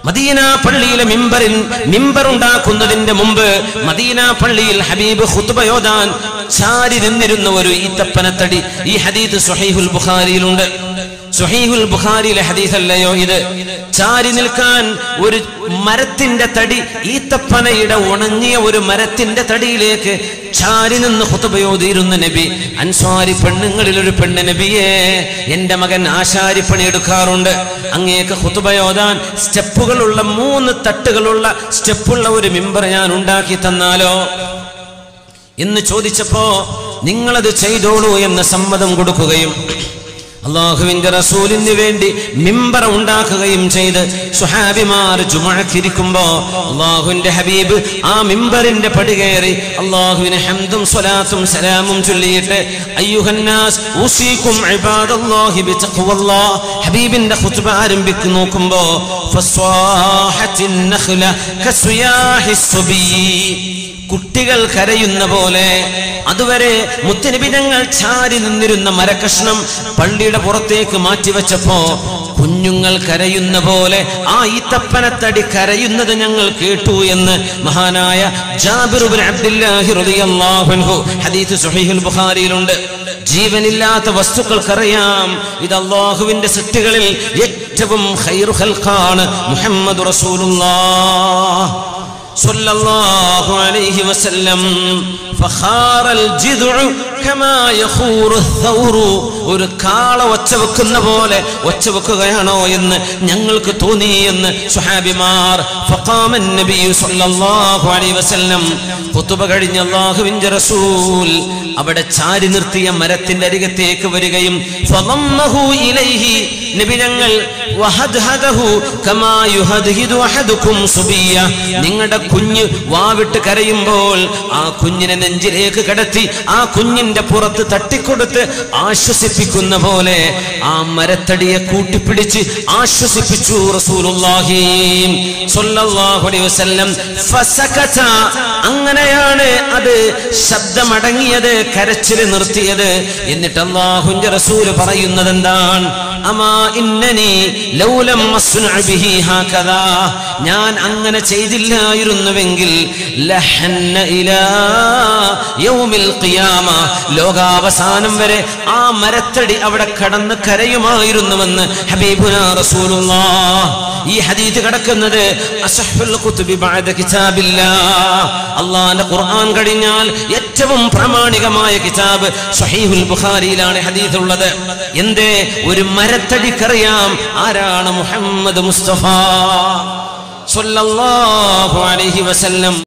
Medina പള്ളിയിലെ മിമ്പറിൽ മിമ്പർ ഉണ്ടാക്കുന്നതിന്റെ മുമ്പ് മദീന പള്ളിയിൽ ഹബീബ് ഖുത്ബയോദാൻ ചാരി നിന്നിരുന്ന ഒരു ഈത്തപ്പനത്തടി ഈ ഹദീദ് സുഹൈഹുൽ ബുഖാരിയിലുണ്ട് സുഹൈഹുൽ ബുഖാരിയിലെ ഹദീസ് അല്ലയോ ഇത് ചാരി നിൽക്കാൻ ഒരു മരത്തിന്റെ തടി ഈത്തപ്പനയുടെ ഉണങ്ങിയ ഒരു മരത്തിന്റെ തടിയിലേക്ക് ചാരി നിന്ന് ഹുതബയോതിരുന്ന നബി അൻസ്വാരി പെണ്ണുങ്ങളിൽ ഒരു പെണ്ണ് നബിയെ എന്റെ മകൻ ആശാരിപ്പണി എടുക്കാറുണ്ട് അങ്ങേക്ക് ഹുതുബയോദാൻ സ്റ്റെപ്പുകളുള്ള മൂന്ന് തട്ടുകളുള്ള സ്റ്റെപ്പുള്ള ഒരു മിമ്പർ ഞാൻ ഉണ്ടാക്കി തന്നാലോ എന്ന് ചോദിച്ചപ്പോ നിങ്ങളത് ചെയ്തോളൂ എന്ന് സമ്മതം കൊടുക്കുകയും അള്ളാഹുവിന്റെ റസൂലിന് വേണ്ടി മിമ്പർ ഉണ്ടാക്കുകയും ചെയ്ത് സുഹാബിമാർ ജുമഴക്കിരിക്കുമ്പോ അള്ളാഹുവിന്റെ ഹബീബ് ആ മിമ്പറിന്റെ പടി കയറി അള്ളാഹുവിന് ഹംദും സ്വലാത്തും സലാമും ചൊല്ലിയിട്ട് അയ്യുഹന്നാസ് ഊസീക്കും ഇബാദല്ലാഹി ബിതഖ്വല്ലാഹ് ഹബീബിന്റെ ഖുത്ബ ആരംഭിക്കു നോക്കുമ്പോ ഫസ്വാഹത്തിൻ നഖ്ല കസ്യാഹിസ് സുബീ കുട്ടികൾ കരയുന്ന പോലെ അതുവരെ മുത്തനിബിനങ്ങൾ ചാരി നിന്നിരുന്ന മരകഷ്ണം പള്ളിയുടെ പുറത്തേക്ക് മാറ്റിവെച്ചപ്പോ കുഞ്ഞുങ്ങൾ കരയുന്ന പോലെ ആ ഈത്തപ്പനത്തടി കരയുന്നത് ഞങ്ങൾ കേട്ടു എന്ന് മഹാനായ ജാബിർ ഇബ്നു അബ്ദുല്ലാഹി റളിയല്ലാഹു അൻഹു ഹദീസ് സ്വഹീഹുൽ ബുഖാരിയിലുണ്ട് ജീവനില്ലാത്ത വസ്തുക്കൾക്കറിയാം ഇത് അള്ളാഹുവിന്റെ സൃഷ്ടികളിൽ ഏറ്റവും ഖൈറു ഖൽഖാണ് മുഹമ്മദ് റസൂലുള്ളാഹ് صلى الله عليه وسلم فخار الجذع كما يخور الثور ഒരു കാള ഒച്ച വെക്കുന്ന പോലെ ഒച്ച വെക്കുകയാണോ എന്ന് ഞങ്ങൾക്ക് തോന്നി എന്ന് സുഹാബിമാർ ഫഖാമ നബി സല്ലല്ലാഹു അലൈഹി വസല്ലം ഖുതുബ കഴിഞ്ഞ അല്ലാഹുവിന്റെ റസൂൽ അവിടെ ചാരി നിർത്തിയ മരത്തിന്റെ അരികത്തേക്ക് വരികയും ഫളമ്മഹു ഇലൈഹി നബി ഞങ്ങൾ വഹദ്ഹദഹു കമാ യുഹദ്ഹിദു അഹദുക്കും സുബിയ നിങ്ങളുടെ കുഞ്ഞ് വാവിട്ട് കരയുമ്പോൾ ആ കുഞ്ഞിനെ നെഞ്ചിലേക്ക് കടത്തി ആ കുഞ്ഞിന്റെ പുറത്ത് തട്ടിക്കൊടുത്ത് ആശ്വസിപ്പിക്കുന്ന പോലെ ആ മരത്തടിയെ കൂട്ടിപ്പിടിച്ച് ആശ്വസിപ്പിച്ചു റസൂലുള്ളാഹി സ്വല്ലല്ലാഹു അലൈഹി വസല്ലം ഫസകത അങ്ങനെയാണ് അത് ശബ്ദമടങ്ങിയത് കരച്ചിൽ നിർത്തിയത് എന്നിട്ട് അള്ളാഹുവിന്റെ റസൂല് പറയുന്നത് എന്താണ് അമാ ഇന്നനി ലൗലം അസ്നഅ ബിഹി ഹാകദാ ഞാൻ അങ്ങനെ ചെയ്തില്ലായിരുന്നുവെങ്കിൽ ലഹന്ന ഇലാ യൗമിൽ ഖിയാമ ലോകാവസാനം വരെ ആ മരത്തടി അവിടെ കടന്ന് കരയുമായിരുന്നുവെന്ന് ഹബീബുന റസൂലുള്ളാഹ് ഈ ഹദീസ് കിടക്കുന്നത് അസഹുൽ കുതുബി ബഅദ കിതാബില്ലാഹ് അല്ലാഹുവിന്റെ ഖുർആൻ കഴിഞ്ഞാൽ ഏറ്റവും പ്രാമാണികമായ കിതാബ് സഹീഹുൽ ബുഖാരിയിലാണ് ഹദീസ് ഉള്ളത് എന്തേ ഒരു മരത്തടിക്കറിയാം ആരാണ് മുഹമ്മദ് മുസ്തഫ സല്ലല്ലാഹു അലൈഹി വസല്ലം